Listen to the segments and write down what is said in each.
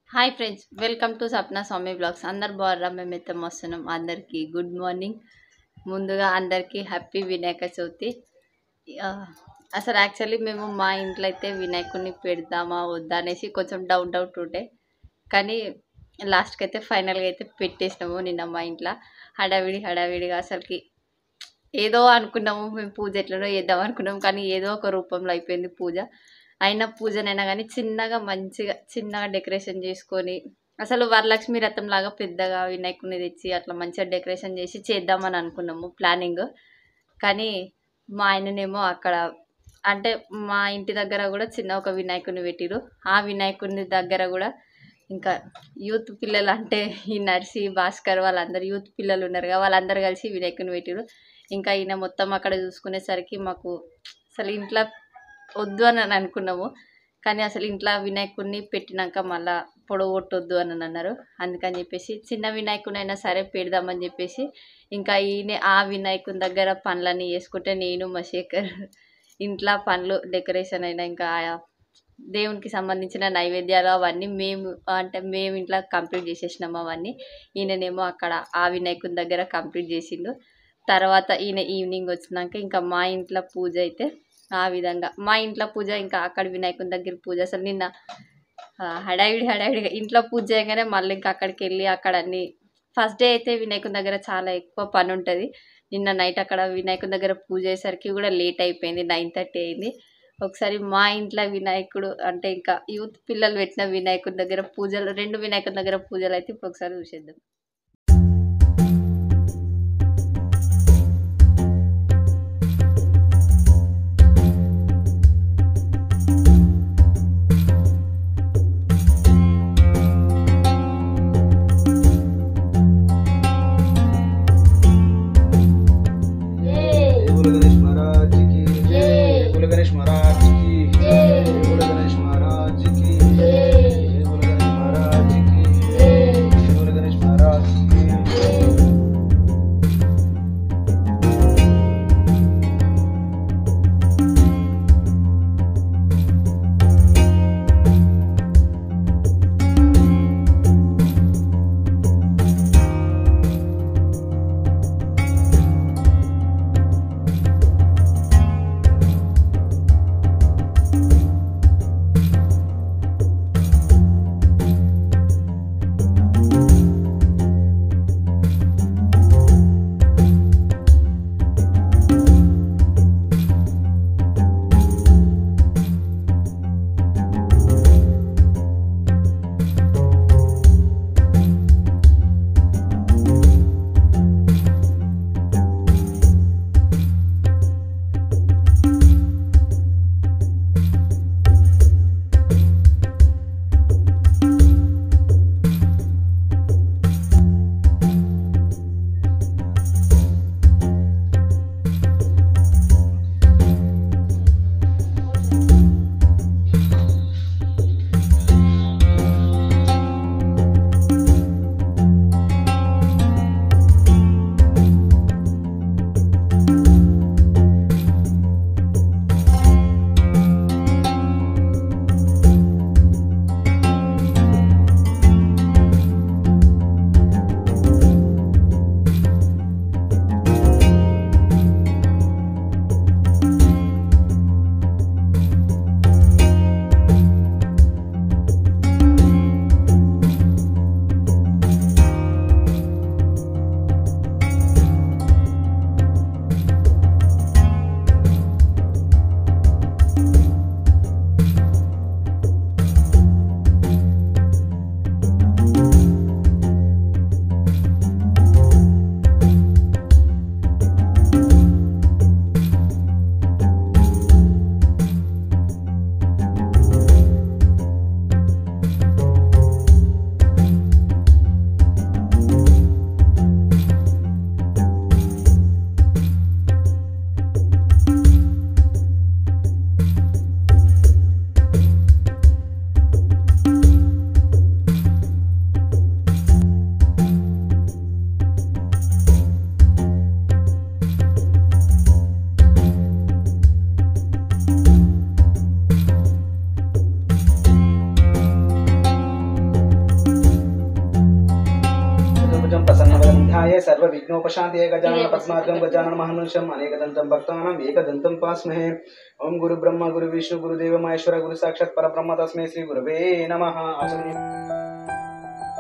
Hi friends welcome to Sapna Swamy blogs అందరు బాగుర్రా మేమైతే వస్తున్నాం అందరికీ గుడ్ మార్నింగ్ ముందుగా అందరికీ హ్యాపీ వినాయక చవితి ఆ, అసలు యాక్చువల్లీ మేము మా ఇంట్లో అయితే వినాయకుడిని పెడదామా వద్దా అనేసి కొంచెం డౌట్ డౌట్ ఉండే కానీ లాస్ట్కి అయితే ఫైనల్గా అయితే పెట్టేసినాము నిన్న మా ఇంట్లో హడావిడి హడావిడిగా అసలుకి ఏదో అనుకున్నాము మేము పూజ ఎట్లనో చేద్దాం అనుకున్నాము కానీ ఏదో ఒక రూపంలో అయిపోయింది పూజ అయిన పూజనైనా కానీ చిన్నగా మంచిగా చిన్నగా డెకరేషన్ చేసుకొని అసలు వరలక్ష్మి రథం లాగా పెద్దగా వినాయకుడిని తెచ్చి అట్లా మంచిగా డెకరేషన్ చేసి చేద్దామని అనుకున్నాము ప్లానింగ్ కానీ మా ఆయననేమో అక్కడ అంటే మా ఇంటి దగ్గర కూడా చిన్న ఒక వినాయకుడిని పెట్టిరు ఆ వినాయకుడిని దగ్గర కూడా ఇంకా యూత్ పిల్లలు అంటే ఈ నర్సి భాస్కర్ వాళ్ళందరూ యూత్ పిల్లలు ఉన్నారు కదా వాళ్ళందరూ కలిసి వినాయకుడిని పెట్టిరు ఇంకా ఈయన మొత్తం అక్కడ చూసుకునేసరికి మాకు అసలు ఇంట్లో వద్దు అని అని అనుకున్నాము కానీ అసలు ఇంట్లో వినాయకుడిని పెట్టినాక మళ్ళా పొడగొట్టొద్దు అని అన్నారు అందుకని చెప్పేసి చిన్న వినాయకుని అయినా సరే పెడదామని చెప్పేసి ఇంకా ఈయన ఆ వినాయకుని దగ్గర పనులన్నీ చేసుకుంటే నేను మా శేఖర్ ఇంట్లో పనులు డెకరేషన్ అయినా ఇంకా ఆ దేవునికి సంబంధించిన నైవేద్యాలు అవన్నీ మేము అంటే మేము ఇంట్లో కంప్లీట్ చేసేసినాము అవన్నీ ఈయననేమో అక్కడ ఆ వినాయకుని దగ్గర కంప్లీట్ చేసిండు తర్వాత ఈయన ఈవినింగ్ వచ్చినాక ఇంకా మా ఇంట్లో పూజ అయితే ఆ విధంగా మా ఇంట్లో పూజ ఇంకా అక్కడ వినాయకుని దగ్గర పూజ అసలు నిన్న ఆ, హడావిడి హడావిడిగా ఇంట్లో పూజ చేయగానే మళ్ళీ ఇంకా అక్కడికి వెళ్ళి అక్కడ అన్ని ఫస్ట్ డే అయితే వినాయకుని దగ్గర చాలా ఎక్కువ పని ఉంటుంది నిన్న నైట్ అక్కడ వినాయకుని దగ్గర పూజ అయ్యేసరికి కూడా లేట్ అయిపోయింది నైన్ థర్టీ అయింది ఒకసారి మా ఇంట్లో వినాయకుడు అంటే ఇంకా యూత్ పిల్లలు పెట్టిన వినాయకుడి దగ్గర పూజలు రెండు వినాయకుని దగ్గర పూజలు అయితే ఇప్పుడు ఒకసారి చూసేద్దాం जय बोलो गणेश महाराज की जय बोलो गणेश महाराज की जय बोलो गणेश महाराज की जय बोलो गणेश महाराज की जय बोलो गणेश महाराज विघ्नाय सर्वविघ्नोपशान्तिये गजानन पद्मार्गं गजानन महानुषम् अनेकदन्तं भक्तानाम् एकदन्तं पास्महे ओम गुरु ब्रह्मा गुरु विष्णु गुरुदेव महेश्वर गुरु साक्षात् परब्रह्म तस्मै श्री गुरवे नमः आचमनीय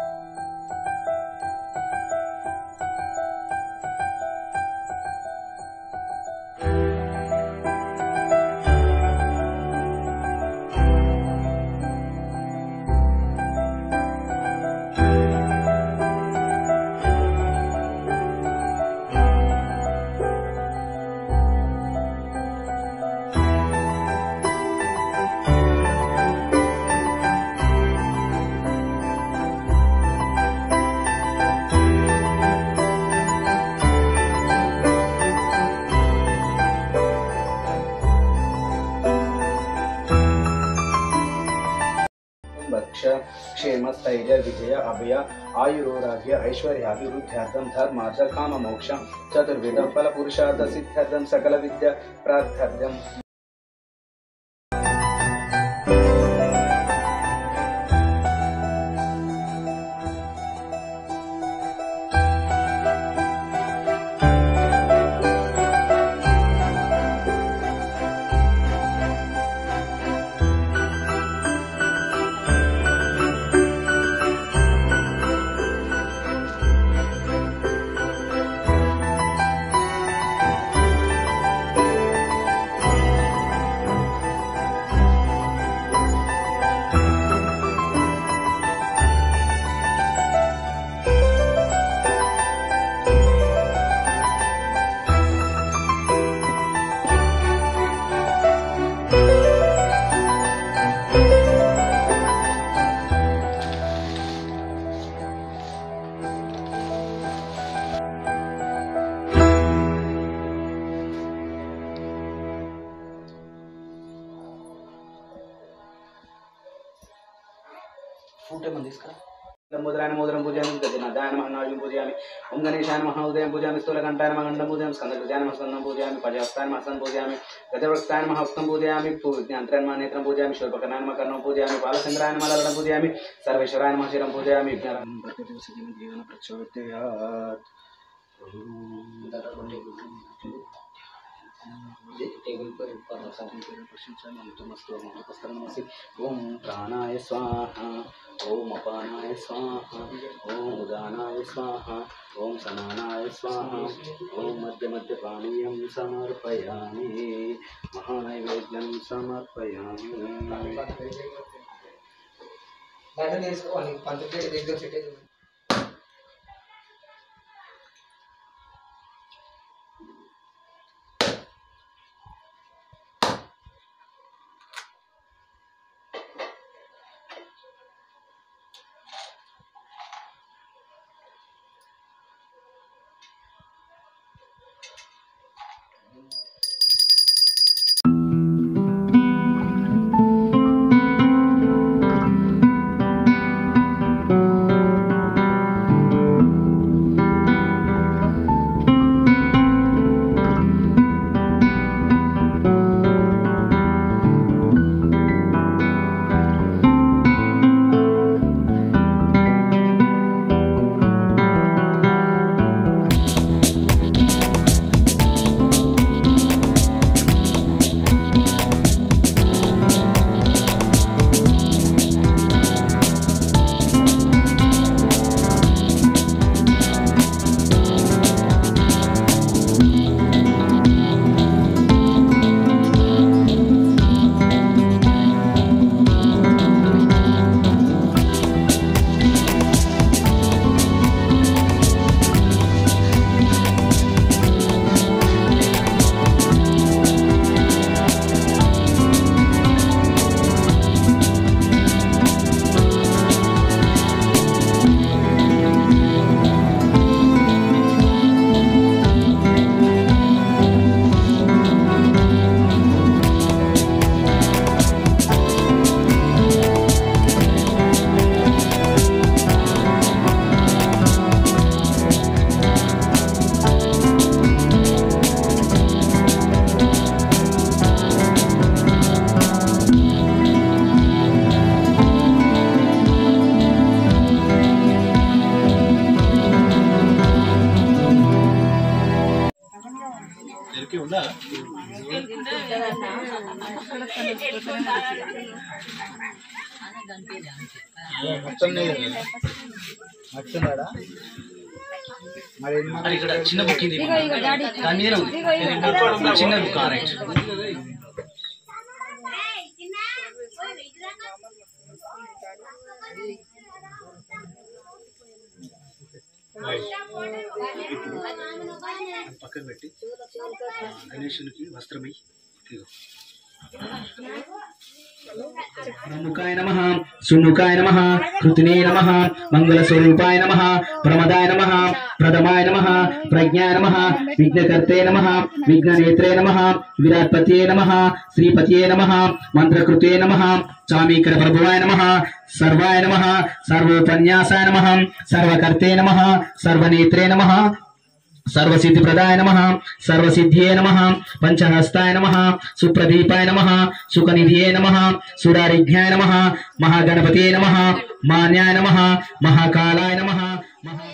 भक्ष क्षेम स्थैर्य विजय अभय आयुरोराग्य ऐश्वर्याभिवृद्ध्यर्थं धर्मार्थ काम मोक्ष चतुर्विध फल पुरुषार्थ सिद्ध्यर्थं सकल विद्या प्रार्थ्यर्थं फूटे मन इसका मुद्रायण मोदरं पूजयामि गजनादाय नमः नाजुं पूजयामि ओम गणेशाय नमः उदयं पूजयामि स्थूलघण्टाय नमः गण्डं पूजयामि स्कन्दकृत्याय नमः स्कन्दं पूजयामि पर्याप्ताय नमः हस्तं पूजयामि गजवक्ताय नमः हस्तं पूजयामि ज्ञान्त्राय नमः नेत्रं पूजयामि शूर्पकर्णाय नमः कर्णं पूजयामि बालचन्द्राय नमः ललनं पूजयामि सर्वेश्वराय नमः शिरं पूजयामि विज्ञानं प्रतिदिवसजीवनं जीवनं प्रचोदयात् टेबल पर ऊपर सारी तेरे प्रशंसा में नमस्तु नमस्ते ओम प्राणाय स्वाहा ओम अपानाय स्वाहा ओम उदानाय स्वाहा ओम सनानाय स्वाहा ओम मध्य मध्य पानीयं समर्पयामि महानैवेद्यं समर्पयामि బయట నేర్చుకోవాలి పంచపేట దగ్గర పెట్టేది ఓం అది ఇక్కడ చిన్న బుక్ ఇది దాని మీద ఉంది చిన్న బుక్ రైట్ పక్కన పెట్టి గణేశునికి వస్త్రమై ప్రముఖాయ నమ సున్నుకాయ నమ కృతినే నమ మంగళ స్వరూపాయ నమ ప్రమదాయ నమ ప్రథమాయ నమ ప్రజ్ఞాయ నమ విఘ్నకర్తే నమ విఘ్ననేత్రే నమ విరాట్పత్యే నమ శ్రీపత్యే నమ మంత్రకృతే నమ చామీకర ప్రభువాయ నమ సర్వాయ నమ సర్వోపన్యాసాయ నమ సర్వకర్తే నమ సర్వనేత్రే నమ సర్వసిద్ధిప్రదాయ నమ సర్వసిద్ధ్యే నమ పంచహస్తాయ నమ సుప్రదీపాయ నమ సుఖనిధియే నమ సురారిఘ్యాయ నమ మహాగణపతే నమ మాన్యాయ నమ మహాకాలాయ నమ మహా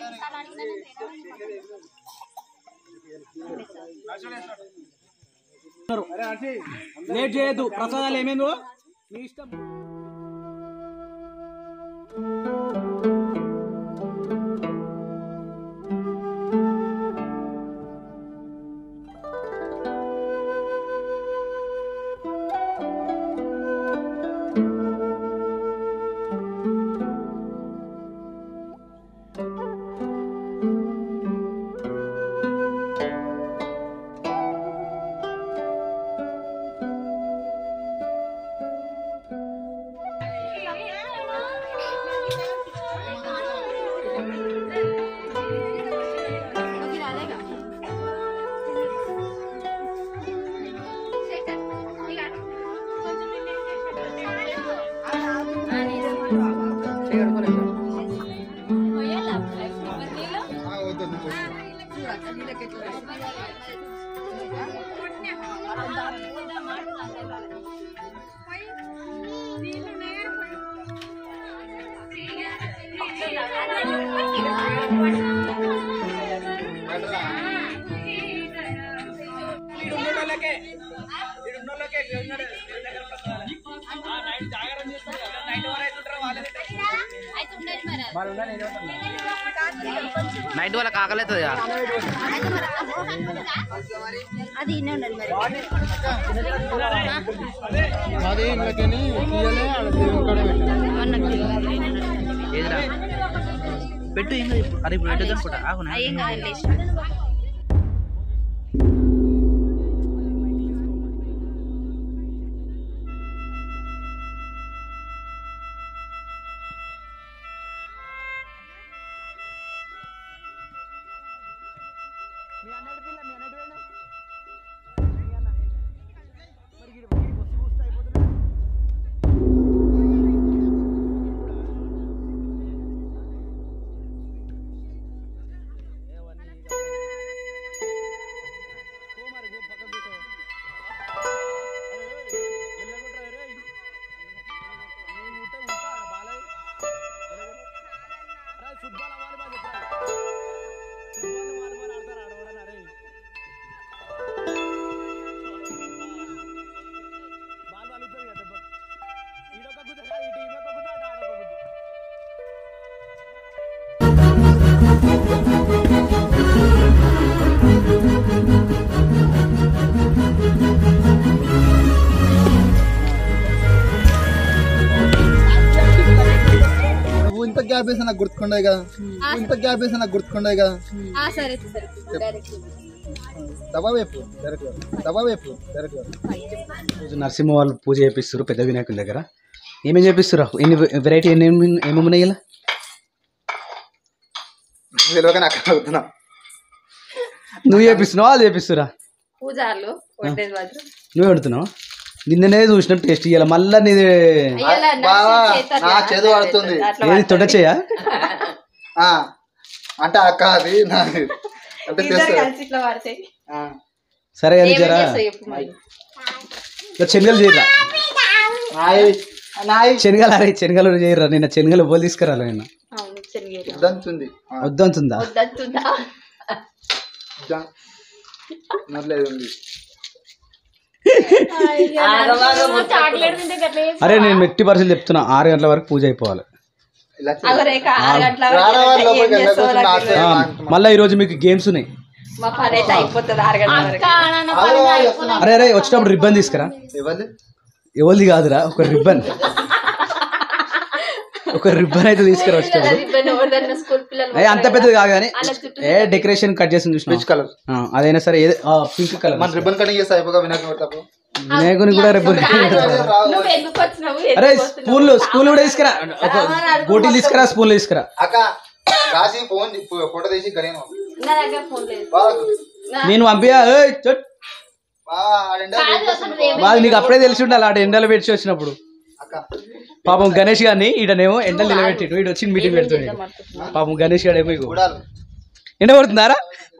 లేట్ చేయొద్దు ప్రసాదాలు ఏమేందో మీ ఇష్టం నైట్ వాళ్ళకి ఆకలి అవుతుంది అది ఇన్నే ఉండాలి మరి ఏదిరా పెట్టు ఏం కాదు ఇప్పుడు అరే ఇప్పుడు పెట్టదు అనుకుంటా ఆగునా ఏం కాదు ఫుట్బాల్ వాలీబాల్ చెప్పరా ఫుట్బాల్ వాలీబాల్ ఆడతారు ఆడవడనా రే బాల్ వాలుతుంది కదా దెబ్బ ఈడొక గుద్ద ఇటు ఈమెక గుద్ద అటు ఆడొక గుద్దు నువ్వు ఇంత గ్యాప్ వేసి నాకు గుర్తుకుండే కదా నువ్వు ఇంత గ్యాప్ వేసి నాకు గుర్తుకుండే కదా సరే సరే డైరెక్ట్ దబా వైపు డైరెక్ట్ దబా వైపు డైరెక్ట్ రోజు నరసింహ వాళ్ళు పూజ చేపిస్తారు పెద్ద వినాయకుల దగ్గర ఏమేమి చేపిస్తారు ఎన్ని వెరైటీ ఎన్ని ఏమేమి ఉన్నాయి ఇలా తెలియక నాకు అవుతున్నా నువ్వు చేపిస్తున్నావు వాళ్ళు చేపిస్తురా పూజార్లు వండేది మాత్రం నువ్వు పెడుతున్నావు నిన్ననే చూసిన టేస్ట్ ఇవ్వాలి మళ్ళా నీది అయ్యలా బావా, నర్సింగ్ చేస్తారు నా కదా, చేదు అట్లా పడుతుంది. అట్లా ఏది తొడ పడుతుంది. చేయా ఆ, అంటే అక్క అది నాది అంటే ఇద్దరు తెలుసు కలిసి ఇట్లా పడతాయి ఆ. సరే కానీ ఏమేం జరా చేస్తావు చెప్పు మరి ఇక శనగలు చేయరా నాయి నాయి శనగలు అరే శనగలు చేయరా నిన్న శనగలు పోలు తీసుకురాలి నిన్న అవును శనగలు వద్దంతుంది ఆ, వద్దంతుందా వద్దంటుందా వద్దా. నర్లేదు ఉంది చాక్లెట్ తింటే గట్లే అరే నేను మెట్టి పరిస్థితి చెప్తున్నా ఆరు గంటల వరకు పూజ అయిపోవాలి ఇలా చెయ్యి. అవరేక ఆరు గంటల రారా వరకు వారి లోపలికి ఏం వెళ్ళ చేస్తావో కూర్చుని నాకు ఆశ- ఆ, మళ్ళా ఈరోజు మీకు గేమ్స్ ఉన్నాయి మా పని అయితే అయిపోతుంది ఆరు గంటల వరకు ఆగు, ఆగు, వస్తున్నా. అరే అరే వచ్చేటప్పుడు రిబ్బన్ తీసుకురా ఎవరిది ఎవరిది కాదురా ఒక రిబ్బన్ ఒక రిబ్బన్ అయితే తీసుకురా వచ్చేటప్పుడు రిబ్బన్ ఎవరిదన్నా స్కూల్ పిల్లలు ఏ అంత పెద్దది కాదు కానీ అలా చుట్టూ ఏ డెకరేషన్ కట్ చేసి పిచ్ చూసిన కలర్ అదైనా సరే ఏది పింక్ కలర్ మన రిబ్బన్ కటింగ్ చేస్తే అయిపోగా వినాయక పెట్టప్పుడు వినాయకుని కూడా రిబ్బన్ నువ్వు ఎందుకు వచ్చినావు అరే ఎందుకు వస్తున్నావు? స్పూన్లు స్పూన్లు కూడా తీసుకురా ఒక గోటీలు తీసుకురా స్పూన్లు తీసుకురా అక్క రాసి ఫోన్ ఫోటో తీసి గణేను నా దగ్గర ఫోన్ లేదు బాగా నేను పంపియా ఏయ్, చట్. బాగా ఆడిండా వాళ్ళు నీకు అప్పుడే తెలిసి ఉండాలి ఆడ ఎండలో పెట్టి వచ్చినప్పుడు అక్క పాపం గణేష్ గారిని ఈడనేమో ఎండలు నిలబెట్టి వీడు వచ్చి మీటింగ్ పెడుతుంది పాపం గణేష్ గారు ఏమో ఇగో. చూడాలి ఎండ పడుతుందారా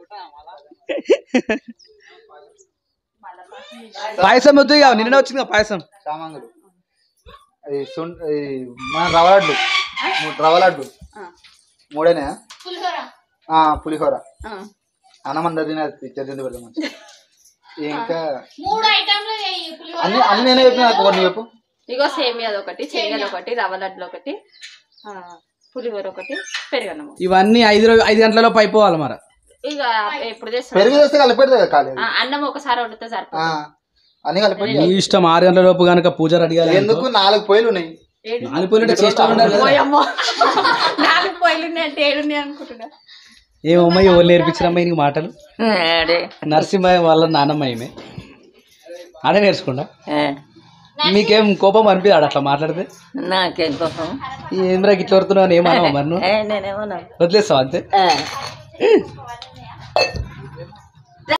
పాయసం వద్దు ఇక నిన్న వచ్చింది కదా పాయసం సామాంగులు అది సున్ ఈ మన రవ లడ్డు మూడు రవ లడ్డు మూడేనా ఆ, పులిహోర ఆ. అన్నమందరి తింది పెడదాం మంచిగా. ఇంకా మూడు ఐటమ్లు వేయి పులిహోర అన్ని అన్ని నేనే చెప్పిన నాకు కొన్ని చెప్పు ఇగో సేమియా ఒకటి శనగలు ఒకటి రవ్వ లడ్లు ఒకటి ఆ, పులిహోర ఒకటి పెరుగన్నము ఇవన్నీ ఐదు రో- ఐదు గంటలలో అయిపోవాలి మరి ఇక ఎప్పుడు చేస్తాం పెరుగు చేస్తే కలిపి పెడతా కదా ఖాళీ ఆ, అన్నం ఒకసారి వండితే ఆ, సరిపోతుంది అన్ని కలిపి పెట్టి నీ ఇష్టం ఆరు గంటల లోపు కనుక పూజ రెడీ ఎందుకు నాలుగు పొయ్యిలు ఉన్నాయి నాలుగు పోయినట్టు చేస్తా ఉండాలి కదా. పోయమ్మో నాలుగు పోయిలు ఉన్నాయి అంటే ఏడున్నాయి అనుకుంటున్నా ఏమమ్మా ఎవరు నేర్పించారమ్మా నీకు మాటలు నరసింహ వాళ్ళ నాన్నమ్మ ఈమె ఆడే నేర్చుకుండా మీకేం కోపం అనిపిదాడు అట్లా మాట్లాడితే నాకేం కోపం ఏంద్రా ఇట్లా వరుతున్నావు అని ఏమన్నావు మరి నువ్వు ఏ, నేనేమన్నా వదిలేస్తావు అంతే